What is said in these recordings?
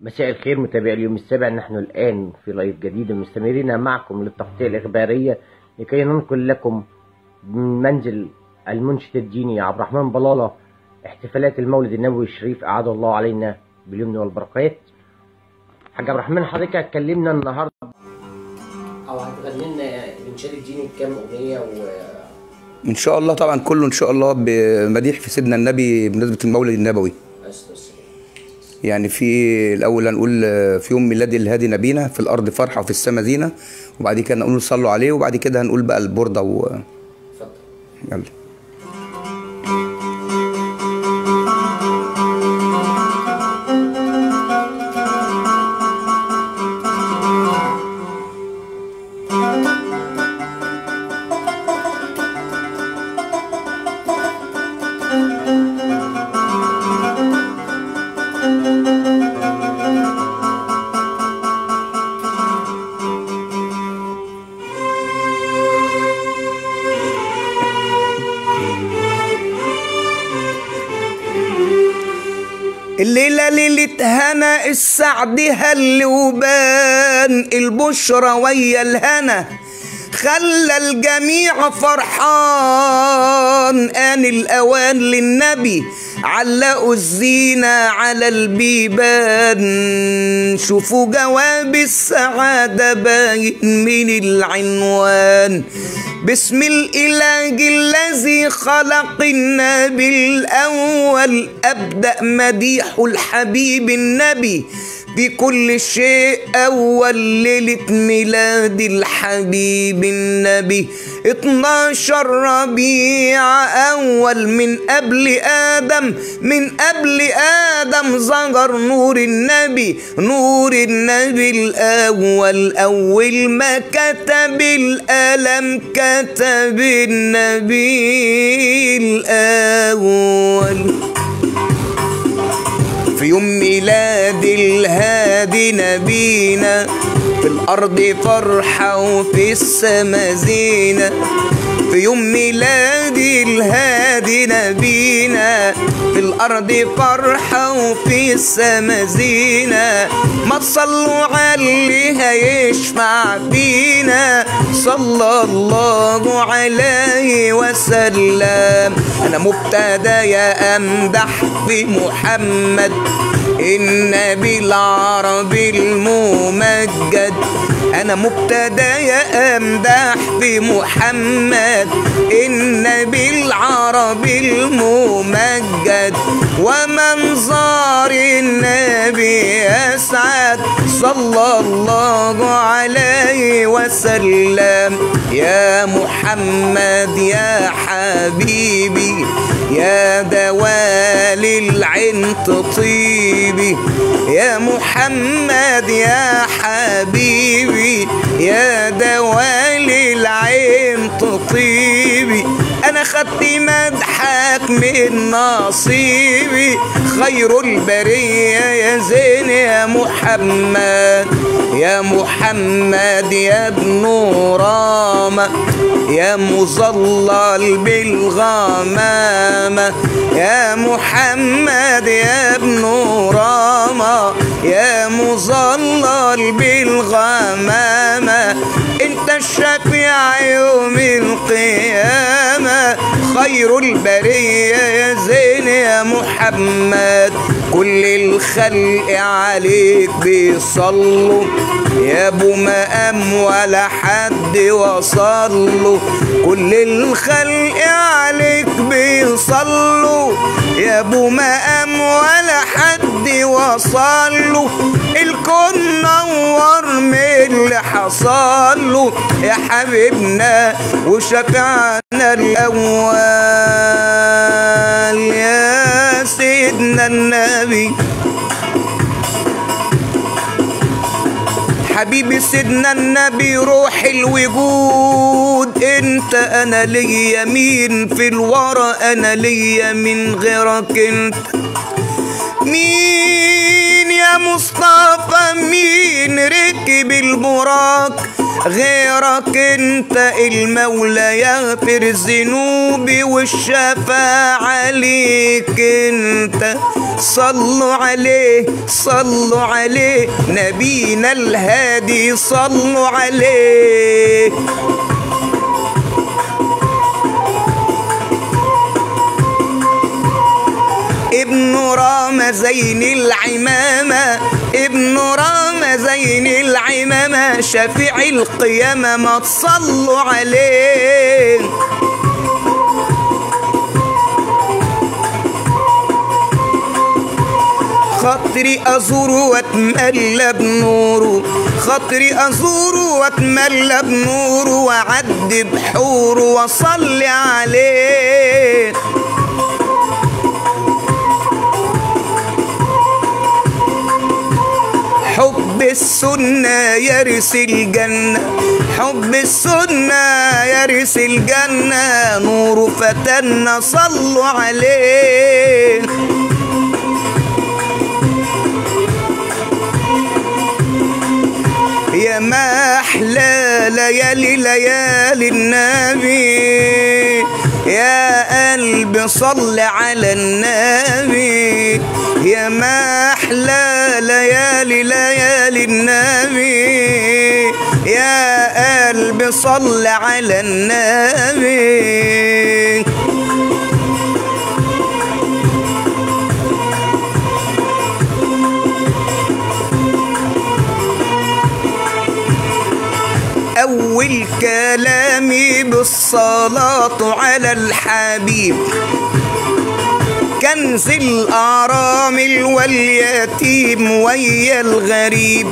مساء الخير متابعي اليوم السابع نحن الآن في لايف جديد مستمرين معكم للتغطية الإخبارية لكي ننقل لكم من منزل المنشد الديني عبد الرحمن بلالة احتفالات المولد النبوي الشريف أعاد الله علينا باليمن والبركات حاج عبد الرحمن حضرتك هتكلمنا النهارده او هتغني لنا الانشاد الديني بكام اغنيه و ان شاء الله طبعا كله ان شاء الله بمديح في سيدنا النبي بمناسبه المولد النبوي يعني في الاول هنقول في يوم ميلاد الهادي نبينا في الارض فرحه وفي السماء زينه وبعد كده نقول صلوا عليه وبعد كده هنقول بقى البورده و اتفضل يلا الليلة ليلة هنا السعد هل وبان البشرى ويا الهنا خلى الجميع فرحان آن الأوان للنبي علقوا الزينة على البيبان شوفوا جواب السعادة باين من العنوان بسم الإله الذي خلق النبي الأول أبدأ مديح الحبيب النبي في كل شيء أول ليلة ميلاد الحبيب النبي 12 ربيع أول من قبل آدم من قبل آدم ظهر نور النبي نور النبي الأول أول ما كتب الألم كتب النبي الأول في يوم ميلاد الهادي نبينا في الأرض فرحة وفي السما زينة في يوم ميلاد الهادي نبينا في الأرض فرحة وفي السما زينة ما تصلوا على اللي هيشفع فينا صلى الله عليه وسلم أنا مبتدى يا أمدح في محمد النبي العربي الممجد انا مبتدى يا امدح بمحمد النبي العربي الممجد ومنظر النبي اسعد صلى الله عليه وسلم يا محمد يا حبيبي يا دوال العين تطيبي يا محمد يا حبيبي يا دوال العين تطيبي انا خدت مدحك من نصيبي خير البريه يا زين يا محمد يا محمد يا ابن رامة يا مظلل بالغمامة يا محمد يا ابن رامة يا مظلل بالغمامة انت الشفيع يوم القيامة خير البرية يا زين يا محمد كل الخلق عليك بيصلوا يا ابو مقام ولا حد وصله كل الخلق عليك بيصلوا يا ابو مقام ولا حد وصله الكون نور من اللي حصله يا حبيبنا وشفعنا الاول يا سيدنا النبي حبيبي سيدنا النبي روح الوجود انت انا ليا مين في الورى انا ليا من غيرك انت مين يا مصطفى مين ركب البراق غيرك انت المولى يغفر ذنوبي والشفاعة ليك انت صلوا عليه صلوا عليه نبينا الهادي صلوا عليه ابن رام زين العمامة ابن رام زين العمامة شفيع القيامة ما تصلوا عليه خاطري أزور واتملى بنوره خاطري أزور واتملى بنوره وأعدي بحوره وأصلي عليه حب السنة يرث الجنة حب السنة يرث الجنة نور فتنا صلوا عليه يا ما أحلى ليالي ليالي النبي يا قلبي صل على النبي يا ما أحلى ليالي ليالي النبي يا قلبي صل على النبي أول كلامي بالصلاة على الحبيب كنز الأرامل واليتيم ويا الغريب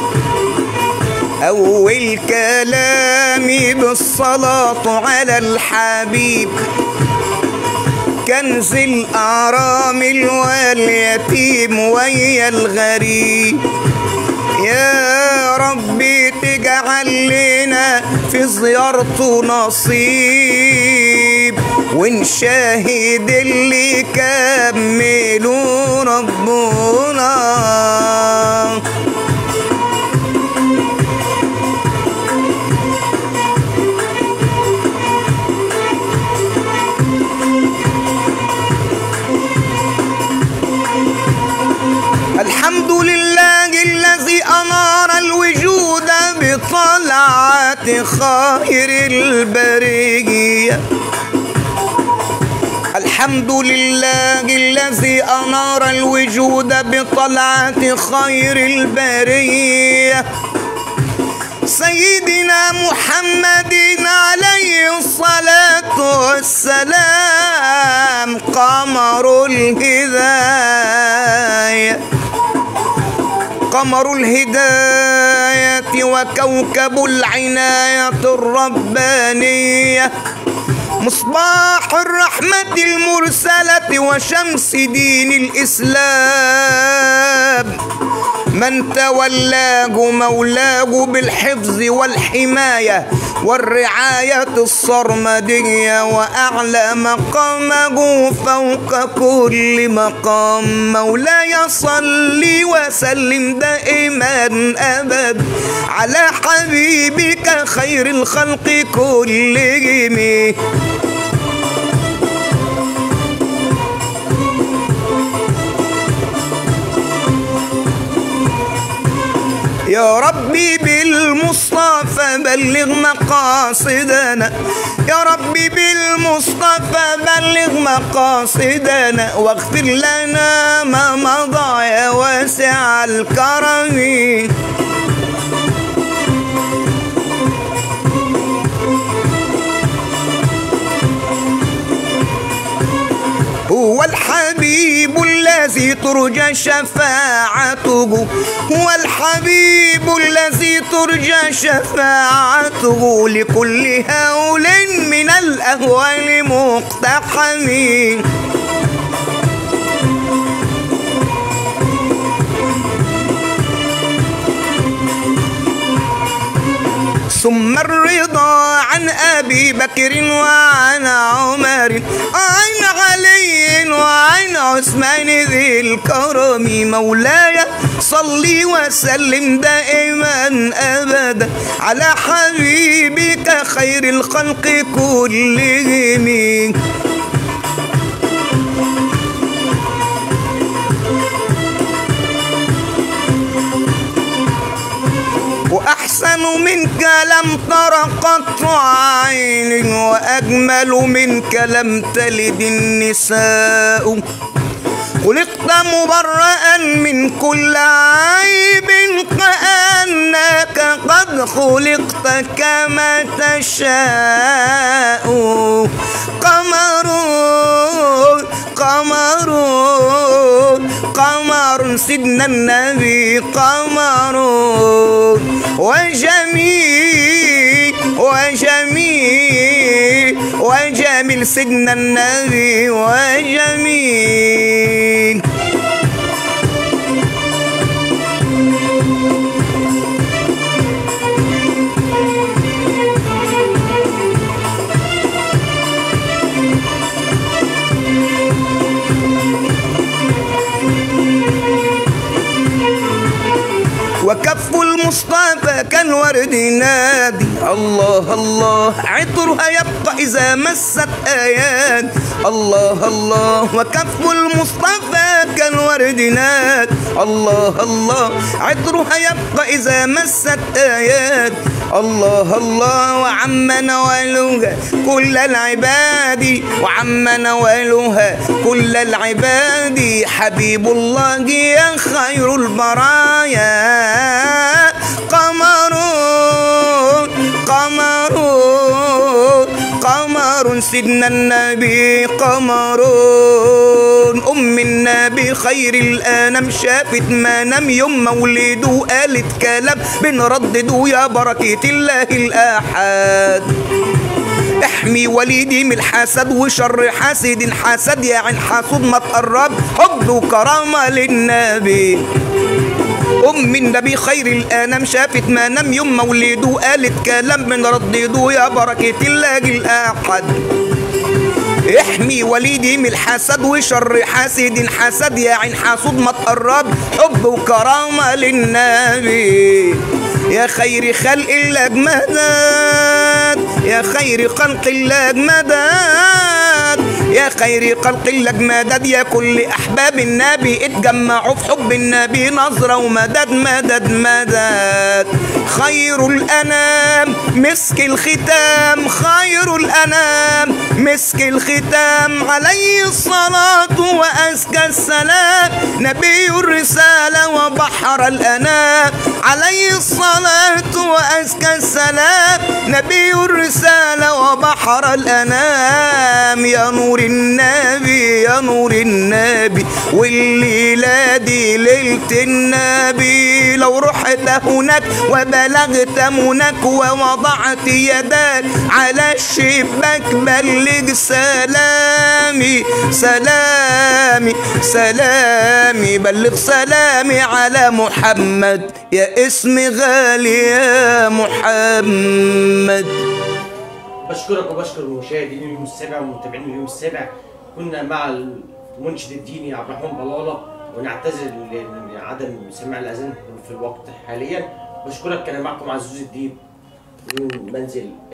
أول كلامي بالصلاة على الحبيب كنز الأرامل واليتيم ويا الغريب يا ربي تجعل لنا في زيارته نصيب ونشاهد اللي كملوا ربنا الحمد لله الذي أنار الوجود بطلعة خير البرية الحمد لله الذي أنار الوجود بطلعة خير البرية سيدنا محمد عليه الصلاة والسلام قمر الهداية قمر الهداية وكوكب العناية الربانية مصباح الرحمة المرسلة وشمس دين الإسلام من تولاه مولاه بالحفظ والحماية والرعاية الصرمدية وأعلى مقامه فوق كل مقام مولاي صل وسلم دائما أبد على حبيبك خير الخلق كلهم يا ربي بالمصطفى بلغ مقاصدنا يا ربي بالمصطفى بلغ مقاصدنا واغفر لنا ما مضى يا واسع الكرم هو الحبيب الذي ترجى شفاعته هو الحبيب الذي ترجى شفاعته لكل هول من الأهوال مقتحم ثم الرضا عن أبي بكر وعن عمر عن علي وعن عثمان ذي الكرم مولاي صلي وسلم دائما ابدا على حبيبك خير الخلق كلهم وأحسن منك لم تر قط عين وأجمل منك لم تلد النساء خلقت مبرأ من كل عيب كأنك قد خلقت كما تشاء قمر قمر قمر سيدنا النبي قمر وجميل وجميل وجميل سيدنا النبي وجميل وكف المصطفى كالورد نادي الله الله عطرها يبقى إذا مست آيات الله الله وكف المصطفى كالورد نادي الله الله عطرها يبقى إذا مست آيات الله الله وعم نوالها كل العباد وعم نوالها كل العباد حبيب الله يا خير البرايا قمر قمر قمر سيدنا النبي قمر أم النبي خير الأنام شافت ما نام يوم مولده قالت كلام بنردده يا بركة الله الآحاد احمي وليدي من الحسد وشر حاسد حسد يا عين حاسد ما تقرب حب وكرامة للنبي أم النبي خير الأنام شافت ما نام يوم مولده قالت كلام من ردده يا بركة الله الأحد احمي وليدي من الحسد وشر حاسد حسد يا عين حاسود ما تقرب حب وكرامة للنبي يا خير خلق الله جمدات يا خير خلق الله جمدات يا خير خلق الله جمدات يا كل احباب النبي اتجمعوا في حب النبي نظرة ومدد مدد مدد خير الانام مسك الختام خير الانام مسك الختام عليه الصلاة وأزكى السلام نبي الرسالة وبحر الأنام عليه الصلاة وأزكى السلام نبي الرسالة وبحر الأنام يا نور النبي يا نور النبي والليلة دي ليلة النبي لو رحت هناك وبلغت منك ووضعت يدك على الشباك بلغ سلامي سلامي سلامي بلغ سلامي على محمد يا اسم غالي يا محمد بشكرك وبشكر مشاهدين اليوم السابع ومتابعين اليوم السابع كنا مع المنشد الديني عبد الرحمن بلاله ونعتذر لعدم سماع الاذان في الوقت حاليا بشكرك كان معكم عزوز الدين من منزل